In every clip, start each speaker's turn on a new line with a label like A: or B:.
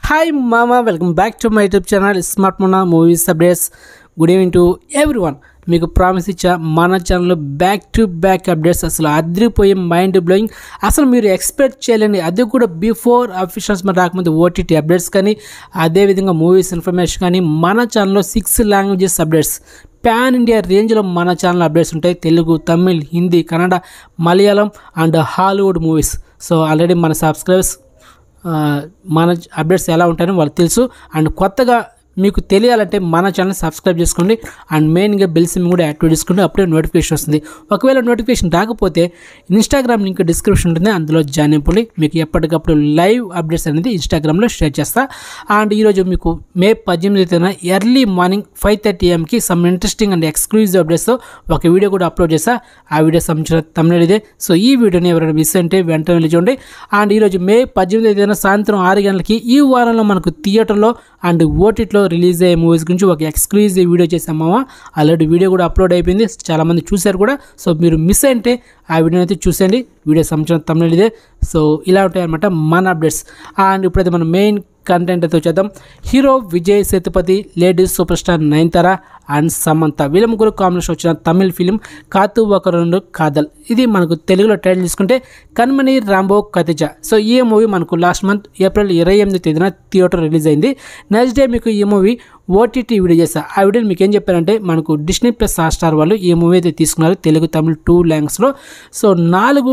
A: hi మామా welcome back to my YouTube channel smart మొన్న movies updates good evening to everyone మీకు promise ఇచ్చా మన ఛానల్లో బ్యాక్ టు బ్యాక్ అప్డేట్స్ అసలు అదిరిపోయే మైండ్ బ్లోయింగ్ అసలు మీరు ఎక్స్పెక్ట్ చేయలేని అది కూడా బిఫోర్ అఫీషియల్స్ మన రాకముందు ఓటీటీ అప్డేట్స్ కానీ అదేవిధంగా మూవీస్ ఇన్ఫర్మేషన్ కానీ మన ఛానల్లో six languages updates pan India రేంజ్లో మన ఛానల్ అప్డేట్స్ ఉంటాయి Telugu Tamil Hindi Kannada Malayalam and Hollywood movies so already మన సబ్స్క్రైబర్స్ ఆ, మన అప్డేట్స్ ఎలా ఉంటాయని వాళ్ళకి తెలుసు అండ్ కొత్తగా మీకు తెలియాలంటే మన ఛానల్ సబ్స్క్రైబ్ చేసుకోండి అండ్ మెయిన్గా బెల్ సిమ్ కూడా యాక్టివేట్ చేసుకోండి అప్పుడే నోటిఫికేషన్ వస్తుంది ఒకవేళ నోటిఫికేషన్ రాకపోతే ఇన్స్టాగ్రామ్ లింక్ డిస్క్రిప్షన్ ఉంటుంది అందులో జాయిన్ అయిపోయి మీకు ఎప్పటికప్పుడు లైవ్ అప్డేట్స్ అనేది ఇన్స్టాగ్రామ్లో షేర్ చేస్తా అండ్ ఈరోజు మీకు మే పద్దెనిమిది తేదీన ఎర్లీ మార్నింగ్ ఫైవ్ థర్టీ ఎంకి సమ్ ఇంట్రెస్టింగ్ అండ్ ఎక్స్క్లూజివ్ అప్డేట్స్తో ఒక వీడియో కూడా అప్లోడ్ చేస్తా ఆ వీడియో సంబంధించిన తమిళ ఇదే సో ఈ వీడియోని ఎవరైనా మిస్ అంటే వెంటనే వెళ్ళి చూడండి అండ్ ఈరోజు మే పద్దెనిమిది తేదీన సాయంత్రం ఆరు గంటలకి ఈ వారంలో మనకు థియేటర్లో అండ్ ఓటీటీలో రిలీజ్ అయ్యే మూవీస్ గురించి ఒక ఎక్స్క్లూజివ్ వీడియో చేసామా ఆల్రెడీ వీడియో కూడా అప్లోడ్ అయిపోయింది చాలామంది చూశారు కూడా సో మీరు మిస్ అంటే ఆ వీడియోని అయితే చూసేయండి వీడియో సంబంధించిన తమిళ ఇదే సో ఇలా ఉంటాయి అనమాట మన అప్డేట్స్ అండ్ ఇప్పుడైతే మనం మెయిన్ కంటెంట్ అయితే వచ్చేద్దాం hero Vijay Sethupathi ladies super star Nayanthara and Samantha వీళ్ళ ముగ్గురు కాంబినేషన్ వచ్చిన తమిళ్ ఫిలిం కాతు ఒక రెండు కాదల్ ఇది మనకు తెలుగులో టైటిల్ తీసుకుంటే కన్మణి రాంబో కతిజ సో ఈ మూవీ మనకు లాస్ట్ మంత్ ఏప్రిల్ ఇరవై ఎనిమిది తేదీన థియేటర్ రిలీజ్ అయింది నెక్స్ట్ డే మీకు ఈ మూవీ ఓటీటీ వీడియో చేస్తా ఆ వీడియోని మీకు ఏం చెప్పారంటే మనకు డిస్నీ ప్లస్ స్టార్ వాళ్ళు ఈ మూవీ అయితే తీసుకున్నారు తెలుగు తమిళ్ టూ లాంగ్వేజ్లో సో నాలుగు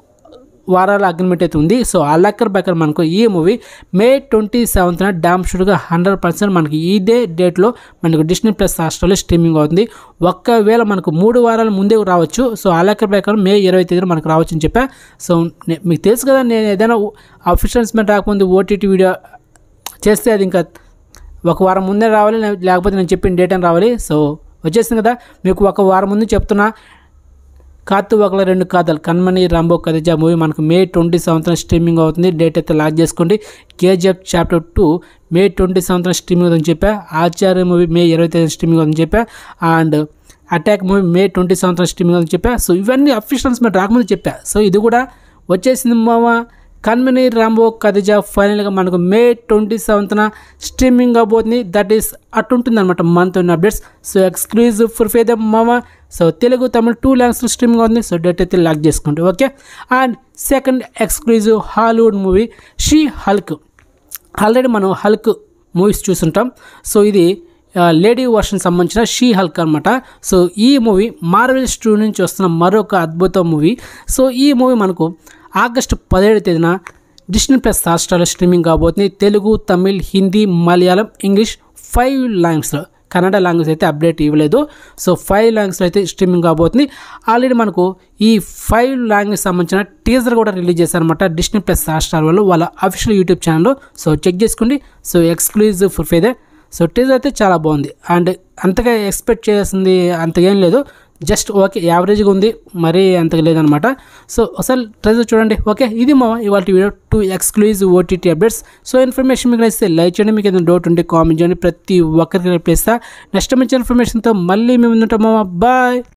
A: వారాల అగ్రిమెంట్ అయితే ఉంది సో ఆ లెక్కర్ బెక్కర్ మనకు ఈ మూవీ మే ట్వంటీ సెవెంత్న డామ్ షూట్గా హండ్రెడ్ పర్సెంట్ మనకి ఇదే డేట్లో మనకు డిస్నీ ప్లస్ హాస్టల్లో స్ట్రీమింగ్ అవుతుంది ఒక్కవేళ మనకు మూడు వారాల ముందే రావచ్చు సో ఆ లెక్కర్ ప్రకారం మే ఇరవై తేదీన మనకు రావచ్చు అని చెప్పా సో నే- మీకు తెలుసు కదా నేను ఏదైనా అఫీషియల్స్మెంట్ రాకముందు ఓటీటీ వీడియో చేస్తే అది ఇంకా ఒక వారం ముందే రావాలి లే- లేకపోతే నేను చెప్పిన డేట్ అని రావాలి సో వచ్చేసింది కదా మీకు ఒక వారం ముందు చెప్తున్నా కాతు ఒకల రెండు కాదలు కన్మణి రాంబో కదిజా మూవీ మనకు మే ట్వంటీ సెవెంత్న స్ట్రీమింగ్ అవుతుంది డేట్ అయితే లాక్ చేసుకోండి KGF chapter two May twenty సెవెంత్న స్ట్రీమింగ్ అవుతుందని చెప్పా ఆచార్య మూవీ మే ఇరవై తేదీ స్ట్రీమింగ్ అవుతుందని చెప్పా and attack movie May twenty సెవెంత్న స్ట్రీమింగ్ అవుతుందని చెప్పా సో ఇవన్నీ అఫీషియల్స్ మీద రాకముందు చెప్పా సో ఇది కూడా వచ్చేసింది మామ కన్మణి రాంబో కదిజా ఫైనల్గా మనకు మే ట్వంటీ సెవెంత్న స్ట్రీమింగ్ అవబోతుంది దట్ ఈస్ అటుంటుంది అనమాట మంత్ ఉన్న అప్డేట్స్ సో ఎక్స్క్లూజివ్ ఫర్ ఫేద మామ సో తెలుగు తమిళ టూ లాంగ్వేజ్లో స్ట్రీమింగ్ అవుతుంది సో డేట్ అయితే లాక్ చేసుకోండి okay and second exclusive Hollywood movie she Hulk already మనం హల్క్ మూవీస్ చూసుంటాం సో ఇది ఆ, లేడీ వర్షన్ సంబంధించిన షీ హల్క్ అనమాట సో ఈ మూవీ మార్వెల్ స్టూడియో నుంచి వస్తున్న మరొక అద్భుత మూవీ సో ఈ మూవీ మనకు ఆగస్టు పదిహేడు తేదీన డిస్నీ ప్లస్ హాట్స్టార్లో స్ట్రీమింగ్ కాబోతుంది తెలుగు తమిళ్ హిందీ మలయాళం ఇంగ్లీష్ ఫైవ్ లాంగ్వేజ్లో కన్నడ లాంగ్వేజ్ అయితే అప్డేట్ ఇవ్వలేదు సో ఫైవ్ లాంగ్వేజ్లో అయితే స్ట్రీమింగ్ కాబోతుంది ఆల్రెడీ మనకు ఈ ఫైవ్ లాంగ్వేజ్ సంబంధించిన టీజర్ కూడా రిలీజ్ చేశారనమాట డిస్నీ ప్లస్ హాట్స్టార్ వాళ్ళు వాళ్ళ అఫీషియల్ యూట్యూబ్ ఛానల్లో సో చెక్ చేసుకోండి సో ఎక్స్క్లూజివ్ ఫర్ ఫేదే సో టీజర్ అయితే చాలా బాగుంది అండ్ అంతగా ఎక్స్పెక్ట్ చేసింది అంతగా ఏం లేదు జస్ట్ ఓకే యావరేజ్గా ఉంది మరీ అంతగా లేదనమాట సో ఒకసారి ట్రైజర్ చూడండి ఓకే ఇది మా ఇవాళ video two exclusive OTT updates so information మీకు నచ్చితే లైక్ చేయండి మీకు ఏదైనా డౌట్ ఉంటే కామెంట్ చేయండి ప్రతి ఒక్కరికి రిప్లై ఇస్తా నెక్స్ట్ మంచి ఇన్ఫర్మేషన్తో మళ్ళీ మేము ఉంటాం బాయ్